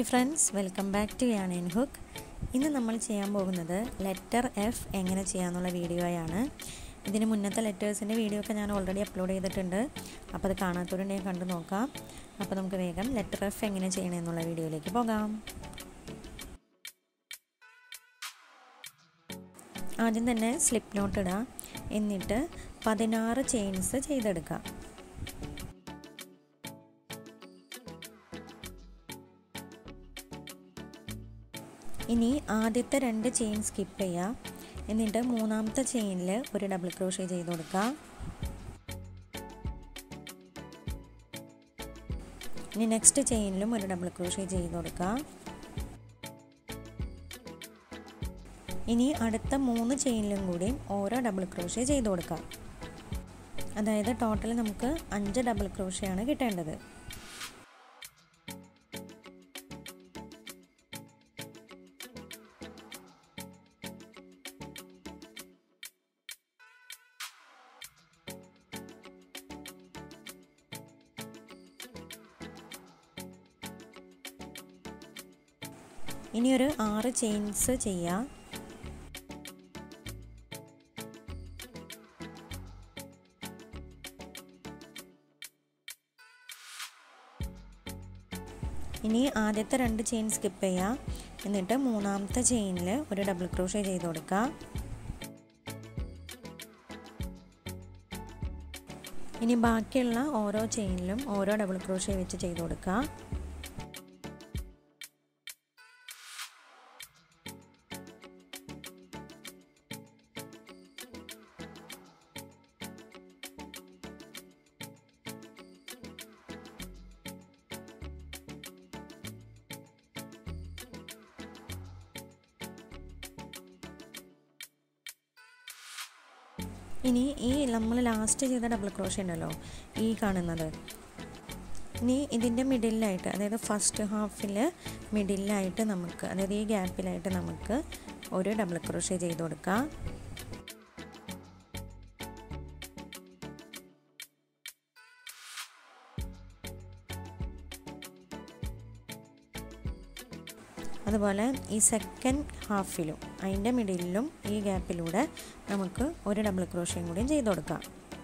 hi friends welcome back to യാണേൻ hook ഇന്ന് നമ്മൾ ചെയ്യാൻ പോകുന്നത് ലെറ്റർ എഫ് എങ്ങനെ ചെയ്യാമെന്നുള്ള വീഡിയോയാണ് ഇതിന് മുന്നത്തെ ലെറ്റേഴ്സിൻ്റെ വീഡിയോ ഒക്കെ ഞാൻ ഓൾറെഡി അപ്ലോഡ് ചെയ്തിട്ടുണ്ട് അപ്പോൾ അത് കാണാത്തവരുണ്ടെങ്കിൽ കണ്ടു നോക്കാം അപ്പോൾ നമുക്ക് വേഗം ലെറ്റർ എഫ് എങ്ങനെ ചെയ്യണമെന്നുള്ള വീഡിയോയിലേക്ക് പോകാം ആദ്യം തന്നെ സ്ലിപ്പ് നോട്ട് ഇടുക എന്നിട്ട് പതിനാറ് ചെയിൻസ് ചെയ്തെടുക്കുക ഇനി ആദ്യത്തെ രണ്ട് ചെയിൻ സ്കിപ്പ് ചെയ്യുക എന്നിട്ട് മൂന്നാമത്തെ ചെയിനിൽ ഒരു ഡബിൾ ക്രോഷ്യ ചെയ്ത് കൊടുക്കുക ഇനി നെക്സ്റ്റ് ചെയിനിലും ഒരു ഡബിൾ ക്രോഷ്യ ചെയ്ത് കൊടുക്കുക ഇനി അടുത്ത മൂന്ന് ചെയിനിലും കൂടി ഓരോ ഡബിൾ ക്രോഷ്യ ചെയ്ത് കൊടുക്കുക അതായത് ടോട്ടൽ നമുക്ക് അഞ്ച് ഡബിൾ ക്രോഷ്യയാണ് കിട്ടേണ്ടത് ഇനി ഒരു ആറ് ചെയിൻസ് ചെയ്യാം ഇനി ആദ്യത്തെ രണ്ട് ചെയിൻ സ്കിപ്പ് ചെയ്യാം എന്നിട്ട് മൂന്നാമത്തെ ചെയിനിൽ ഒരു ഡബിൾ ക്രോഷ്യ ചെയ്ത് കൊടുക്കുക ഇനി ബാക്കിയുള്ള ഓരോ ചെയിനിലും ഓരോ ഡബിൾ ക്രോഷ്യ വെച്ച് ചെയ്ത് കൊടുക്കുക ഇനി ഈ നമ്മൾ ലാസ്റ്റ് ചെയ്ത ഡബിൾ ക്രോഷ്യ ഉണ്ടല്ലോ ഈ കാണുന്നത് ഇനി ഇതിൻ്റെ മിഡിലായിട്ട് അതായത് ഫസ്റ്റ് ഹാഫിൽ മിഡിലായിട്ട് നമുക്ക് അതായത് ഈ ഗ്യാപ്പിലായിട്ട് നമുക്ക് ഒരു ഡബിൾ ക്രോഷ്യ ചെയ്ത് കൊടുക്കാം അതുപോലെ ഈ സെക്കൻഡ് ഹാഫിലും അതിൻ്റെ മിഡിലും ഈ ഗ്യാപ്പിലൂടെ നമുക്ക് ഒരു ഡബിൾ ക്രോഷ്യയും കൂടിയും ചെയ്ത് കൊടുക്കാം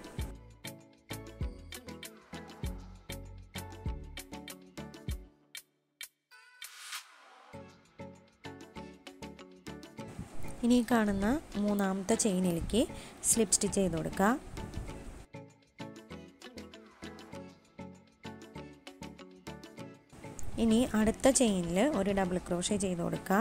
ഇനി കാണുന്ന മൂന്നാമത്തെ ചെയിനിലേക്ക് സ്ലിപ്പ് സ്റ്റിച്ച് ചെയ്ത് കൊടുക്കുക ഇനി അടുത്ത ചെയിനിൽ ഒരു ഡബിൾ ക്രോഷ്യ ചെയ്ത് കൊടുക്കുക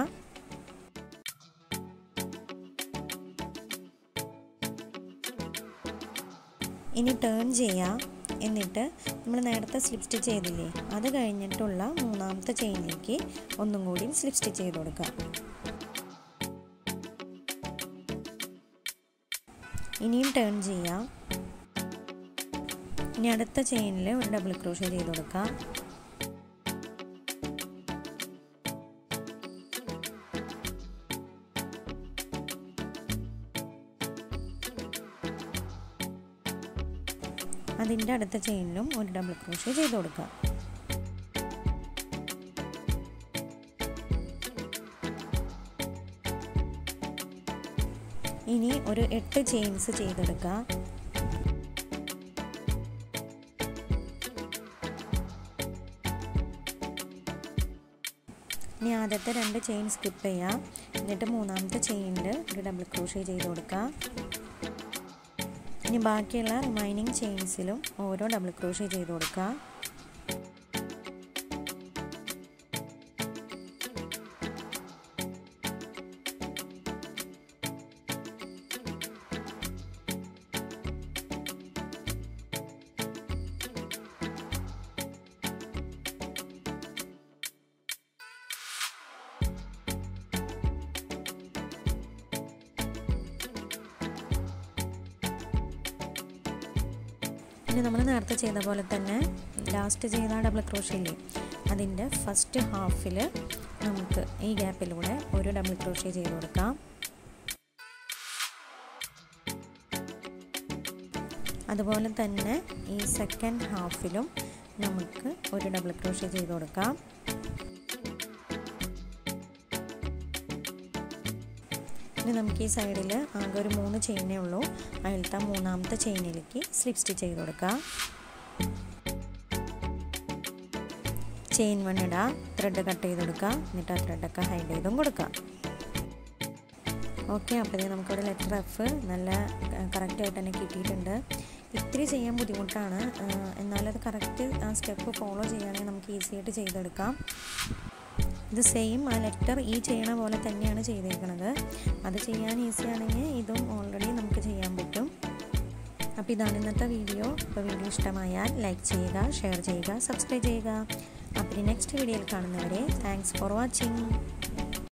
ഇനി ടേൺ ചെയ്യാം എന്നിട്ട് നമ്മൾ നേരത്തെ സ്ലിപ്പ് സ്റ്റിച്ച് ചെയ്തില്ലേ അത് കഴിഞ്ഞിട്ടുള്ള മൂന്നാമത്തെ ചെയിനിലേക്ക് ഒന്നും കൂടി സ്ലിപ്പ് സ്റ്റിച്ച് ചെയ്ത് കൊടുക്കുക ഇനിയും ടേൺ ചെയ്യാം ഇനി അടുത്ത ചെയിനിൽ ഒരു ഡബിൾ ക്രോഷ്യ ചെയ്ത് കൊടുക്കുക അതിൻ്റെ അടുത്ത ചെയിനിലും ഒരു ഡബിൾ ക്രോഷ്യ ചെയ്ത് കൊടുക്കുക ഇനി ഒരു എട്ട് ചെയിൻസ് ചെയ്തെടുക്കുക ഇനി ആദ്യത്തെ രണ്ട് ചെയിൻ സ്കിപ്പ് ചെയ്യാം എന്നിട്ട് മൂന്നാമത്തെ ചെയിനിൽ ഒരു ഡബിൾ ക്രോഷ്യ ചെയ്ത് കൊടുക്കുക ഇനി ബാക്കിയുള്ള റിമൈനിങ് ചെയിൻസിലും ഓരോ ഡബിൾ ക്രോഷ്യ ചെയ്ത് കൊടുക്കുക ഇനി നമ്മൾ നേരത്തെ ചെയ്ത പോലെ തന്നെ ലാസ്റ്റ് ചെയ്ത ഡബിൾ ക്രോഷ്യല്ലേ അതിൻ്റെ ഫസ്റ്റ് ഹാഫിൽ നമുക്ക് ഈ ഗ്യാപ്പിലൂടെ ഒരു ഡബിൾ ക്രോഷ്യ ചെയ്ത് കൊടുക്കാം അതുപോലെ തന്നെ ഈ സെക്കൻഡ് ഹാഫിലും നമുക്ക് ഒരു ഡബിൾ ക്രോഷ്യ ചെയ്ത് കൊടുക്കാം ഇനി നമുക്ക് ഈ സൈഡിൽ ആകെ ഒരു മൂന്ന് ചെയിനേ ഉള്ളൂ അതിലത്തെ മൂന്നാമത്തെ ചെയിനിലേക്ക് സ്ലിപ്പ് സ്റ്റിച്ച് ചെയ്ത് കൊടുക്കുക ചെയിൻ വൺ ഇടുക ത്രെഡ് കട്ട് ചെയ്ത് കൊടുക്കുക എന്നിട്ട് ആ ത്രെഡൊക്കെ ഹൈഡ് ചെയ്തും കൊടുക്കുക ഓക്കെ അപ്പോൾ നമുക്കിവിടെ ലെറ്റർ എഫ് നല്ല കറക്റ്റായിട്ട് തന്നെ കിട്ടിയിട്ടുണ്ട് ഇത്തിരി ചെയ്യാൻ ബുദ്ധിമുട്ടാണ് എന്നാലത് കറക്റ്റ് ആ സ്റ്റെപ്പ് ഫോളോ ചെയ്യുകയാണെങ്കിൽ നമുക്ക് ഈസി ആയിട്ട് ചെയ്തെടുക്കാം ഇത് സെയിം ആ ലെറ്റർ ഈ ചെയ്യണ പോലെ തന്നെയാണ് ചെയ്തേക്കുന്നത് അത് ചെയ്യാൻ ഈസി ആണെങ്കിൽ ഇതും ഓൾറെഡി നമുക്ക് ചെയ്യാൻ പറ്റും അപ്പോൾ ഇതാണ് ഇന്നത്തെ വീഡിയോ അപ്പോൾ വീഡിയോ ഇഷ്ടമായാൽ ലൈക്ക് ചെയ്യുക ഷെയർ ചെയ്യുക സബ്സ്ക്രൈബ് ചെയ്യുക അപ്പോൾ നെക്സ്റ്റ് വീഡിയോയിൽ കാണുന്നവരെ താങ്ക്സ് ഫോർ വാച്ചിങ്